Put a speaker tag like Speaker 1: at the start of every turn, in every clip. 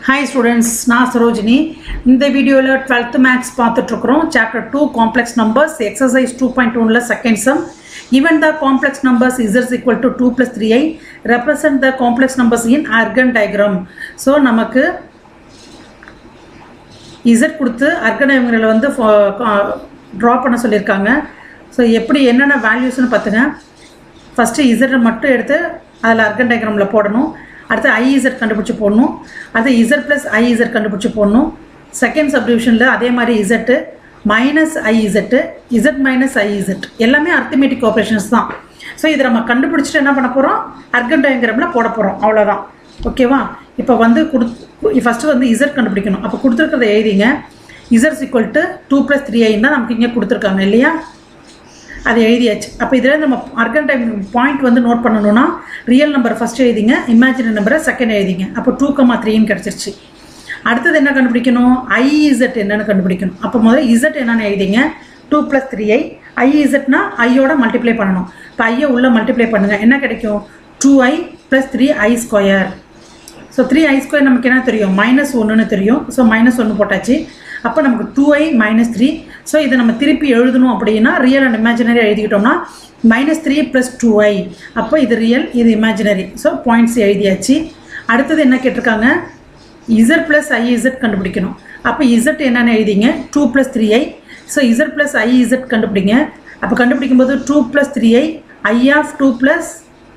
Speaker 1: hi students நான் சரோஜினி இந்த வீடியோவில் டுவெல்த் மேக்ஸ் பார்த்துட்ருக்குறோம் chapter two complex numbers exercise two point ஒனில் second sum even the complex numbers இசர்ஸ் equal to two plus three i represent the complex numbers in Argand diagram so நமக்கு z கொடுத்து அர்கனைவங்களில் வந்து ட்ரா பண்ண சொல்லியிருக்காங்க so எப்படி என்னென்ன வேல்யூஸ்னு பார்த்துங்க ஃபஸ்ட்டு இசட்டை மட்டும் எடுத்து அதில் அர்கன் டயக்ராமில் போடணும் அடுத்து ஐஇசட் கண்டுபிடிச்சி போடணும் அடுத்து இசட் ப்ளஸ் ஐஇசட் கண்டுபிடிச்சி போடணும் செகண்ட் சப்டிவிஷனில் அதே மாதிரி z minus i z z minus i z எல்லாமே அர்த்தமேட்டிக் ஆப்ரேஷன்ஸ் தான் ஸோ இதை நம்ம கண்டுபிடிச்சிட்டு என்ன பண்ண போகிறோம் அர்கன் டயக்ராமில் போட போகிறோம் அவ்வளோதான் ஓகேவா இப்போ வந்து கொடு ஃபஸ்ட்டு வந்து இசட் கண்டுபிடிக்கணும் அப்போ கொடுத்துருக்கிறத எழுதிங்க இசட்ஸ் equal to two plus three ஐன் தான் நமக்கு இங்கே கொடுத்துருக்காங்க இல்லையா அது எழுதியாச்சு அப்போ இதில் நம்ம அர்கன் டைம் பாயிண்ட் வந்து நோட் பண்ணணும்னா ரியல் நம்பர் ஃபஸ்ட்டு எழுதிங்க இமேஜினரி நம்பரை செகண்ட் எழுதிங்க அப்போ டூ கமா த்ரீன்னு கிடச்சிருச்சு அடுத்தது என்ன கண்டுபிடிக்கணும் ஐஇசட் என்னன்னு கண்டுபிடிக்கணும் அப்போ முதல்ல இசட் என்னன்னு எழுதிங்க டூ ப்ளஸ் த்ரீ ஐ ஐஇசட்னா ஐயோட மல்டிப்ளை பண்ணணும் இப்போ ஐயை உள்ளே மல்டிப்ளை பண்ணுங்கள் என்ன கிடைக்கும் two i plus three i square so three i square நமக்கு என்ன தெரியும் மைனஸ் ஒன்றுன்னு தெரியும் ஸோ மைனஸ் ஒன்று போட்டாச்சு அப்போ நமக்கு two i minus three so இதை நம்ம திருப்பி எழுதணும் அப்படின்னா ரியல் அண்ட் இமேஜினரி எழுதிக்கிட்டோம்னா minus three plus two i அப்போ இது ரியல் இது இமேஜினரி ஸோ பாயிண்ட்ஸ் எழுதியாச்சு அடுத்தது என்ன கேட்டிருக்காங்க இசட் ப்ளஸ் ஐ இசட் கண்டுபிடிக்கணும் அப்போ இசட் என்னென்னு எழுதிங்க two plus three i so z plus i z கண்டுபிடிங்க அப்போ கண்டுபிடிக்கும் போது two plus three i i of two plus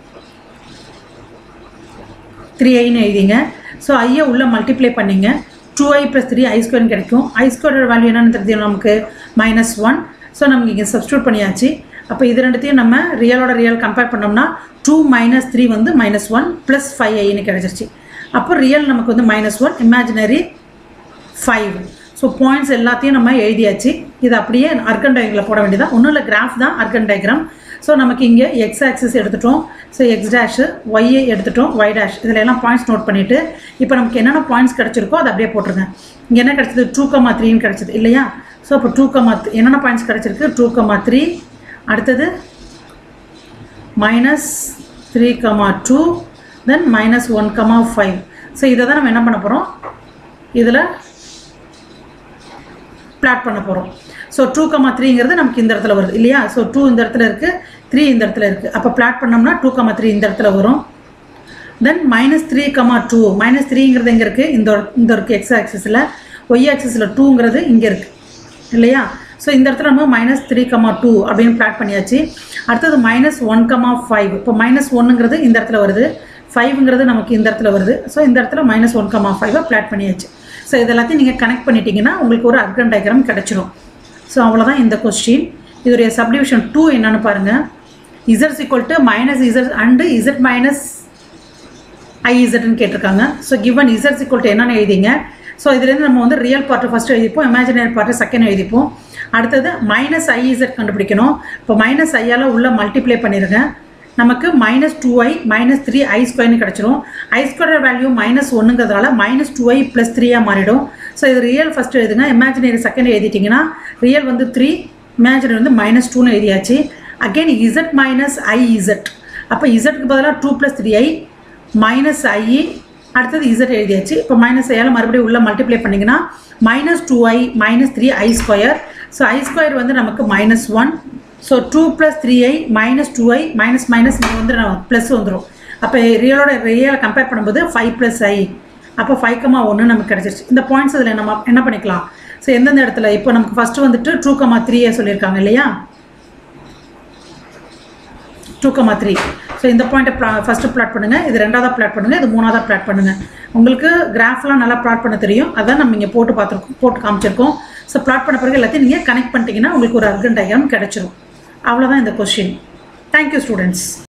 Speaker 1: three ஐன்னு எழுதிங்க ஸோ ஐயை உள்ளே மல்டிப்ளை பண்ணிங்க two i plus three i ஸ்கொயர்னு கிடைக்கும் ஐ ஸ்கொயரோட வேல்யூ என்னென்னு தெரியும் நமக்கு மைனஸ் ஒன் ஸோ நமக்கு இங்கே சப்ஸ்டியூட் பண்ணியாச்சு அப்போ இது ரெண்டுத்தையும் நம்ம ரியலோட ரியல் கம்பேர் பண்ணோம்னா டூ மைனஸ் த்ரீ வந்து மைனஸ் ஒன் ப்ளஸ் ஃபைவ் ஐன்னு கிடச்சிருச்சு அப்போ ரியல் நமக்கு வந்து minus one imaginary five so points எல்லாத்தையும் நம்ம எழுதியாச்சு இது அப்படியே அர்கன் டயக்ராமில் போட வேண்டியதான் ஒன்றும் இல்லை கிராஃப் தான் அர்கன் டயக்ராம் ஸோ நமக்கு இங்கே எக்ஸ் ஆக்சிஸ் எடுத்துட்டோம் ஸோ எக்ஸ் டேஷு ஒய்யை எடுத்துட்டோம் ஒய் டேஷ் இதில் எல்லாம் பாயிண்ட்ஸ் நோட் பண்ணிவிட்டு இப்போ நமக்கு என்னென்ன பாயிண்ட்ஸ் கிடச்சிருக்கோ அதை அப்படியே போட்டுருங்க இங்கே என்ன கிடச்சிது டூ கமா த்ரீன்னு கிடச்சிது இல்லையா ஸோ அப்போ டூ கமா என்னென்ன பாயிண்ட்ஸ் கிடச்சிருக்கு டூ கமா த்ரீ அடுத்தது minus three comma two then minus one comma five so இதை தான் நம்ம என்ன பண்ண போகிறோம் இதில் பிளாட் பண்ண போகிறோம் ஸோ டூ கமா த்ரீங்கிறது நமக்கு இந்த இடத்துல வருது இல்லையா ஸோ டூ இந்த இடத்துல இருக்குது த்ரீ இந்த இடத்துல இருக்குது அப்போ பிளாட் பண்ணோம்னா டூ கமா த்ரீ இந்த இடத்துல வரும் then minus three comma two minus த்ரீங்கிறது எங்கே இருக்குது இந்த இந்த இருக்குது எக்ஸ் ஆக்சிஸில் ஒய் ஆக்சிஸில் டூங்கிறது இங்கே இருக்குது இல்லையா ஸோ இந்த இடத்துல நம்ம மைனஸ் த்ரீ கமா டூ அப்படின்னு பிளாட் பண்ணியாச்சு அடுத்தது மைனஸ் ஒன் கமா ஃபைவ் இப்போ மைனஸ் ஒன்னுங்கிறது இந்த இடத்துல வருது ஃபைவ்ங்கிறது நமக்கு இந்த இடத்துல வருது ஸோ இந்த இடத்துல மைனஸ் ஒன் கமா ஃபைவை பிளாட் பண்ணியாச்சு ஸோ இது எல்லாத்தையும் நீங்கள் கனெக்ட் பண்ணிட்டீங்கன்னா உங்களுக்கு ஒரு அர்கன் டயக்ராம் கிடச்சிரும் ஸோ அவ்வளோதான் இந்த கொஸ்டின் இதோடைய சப்டிவிஷன் டூ என்னன்னு பாருங்கள் இசட்ஸ் equal to minus z and z minus ஐஇசட்னு கேட்டிருக்காங்க ஸோ கிவன் இசட்ஸ் ஈக்குவல் டு என்னென்னு எழுதிங்க ஸோ இதுலேருந்து நம்ம வந்து ரியல் பார்ட்டு ஃபஸ்ட்டு எழுதிப்போம் இமேஜினரி பார்ட்டு செகண்ட் எழுதிப்போம் அடுத்தது மைனஸ் ஐஇசட் கண்டுபிடிக்கணும் இப்போ மைனஸ் ஐயால் உள்ள மல்டிப்ளை பண்ணிடுங்க நமக்கு minus two i minus three i ஸ்கொயர்னு கிடச்சிரும் ஐ ஸ்கொயர் வேல்யூ மைனஸ் ஒன்றுங்கிறதுனால மைனஸ் டூ ஐ ப்ளஸ் த்ரீயாக மாறிடும் ஸோ இது ரியல் ஃபஸ்ட்டு எழுதுங்க இமேஜினரி செகண்ட் எழுதிட்டிங்கன்னா ரியல் வந்து த்ரீ இமேஜினரி வந்து மைனஸ் டூன்னு எழுதியாச்சு again z minus i z அப்போ இசட்டுக்கு பதிலாக two plus three i minus i அடுத்தது இசட் எழுதியாச்சு இப்போ மைனஸ் ஐயால் மறுபடியும் உள்ள மல்டிப்ளை பண்ணிங்கன்னா minus two i minus three i square so i square வந்து நமக்கு minus one so two plus three i minus two i minus minus இங்கே வந்து ப்ளஸ் வந்துடும் அப்போ ரியலோட ரியலை கம்பேர் பண்ணும்போது ஃபைவ் ப்ளஸ் ஐ அப்போ ஃபைவ் கமா ஒன்று நமக்கு கிடச்சிருச்சு இந்த பாயிண்ட்ஸ் இதில் நம்ம என்ன பண்ணிக்கலாம் ஸோ எந்தெந்த இடத்துல இப்போ நமக்கு ஃபஸ்ட்டு வந்துட்டு டூ கமா த்ரீயை சொல்லியிருக்காங்க இல்லையா டூ கமா த்ரீ ஸோ இந்த பாயிண்ட்டை ப்ளா ஃபஸ்ட்டு ப்ளாட் பண்ணுங்கள் இது ரெண்டாவதாக ப்ளாட் பண்ணுங்கள் இது மூணாவதாக ப்ளாட் பண்ணுங்கள் உங்களுக்கு கிராஃப்லாம் நல்லா ப்ளாட் பண்ண தெரியும் அதான் நம்ம இங்கே போட்டு பார்த்துருக்கோம் போட்டு காமிச்சிருக்கோம் ஸோ ப்ளாட் பண்ண பிறகு எல்லாத்தையும் நீங்கள் கனெக்ட் பண்ணிட்டீங்கன்னா உங்களுக்கு ஒரு அர்கன் டயக்ராம் கிடச்சிரும் அவ்வளோதான் இந்த கொஸ்டின் தேங்க்யூ ஸ்டூடெண்ட்ஸ்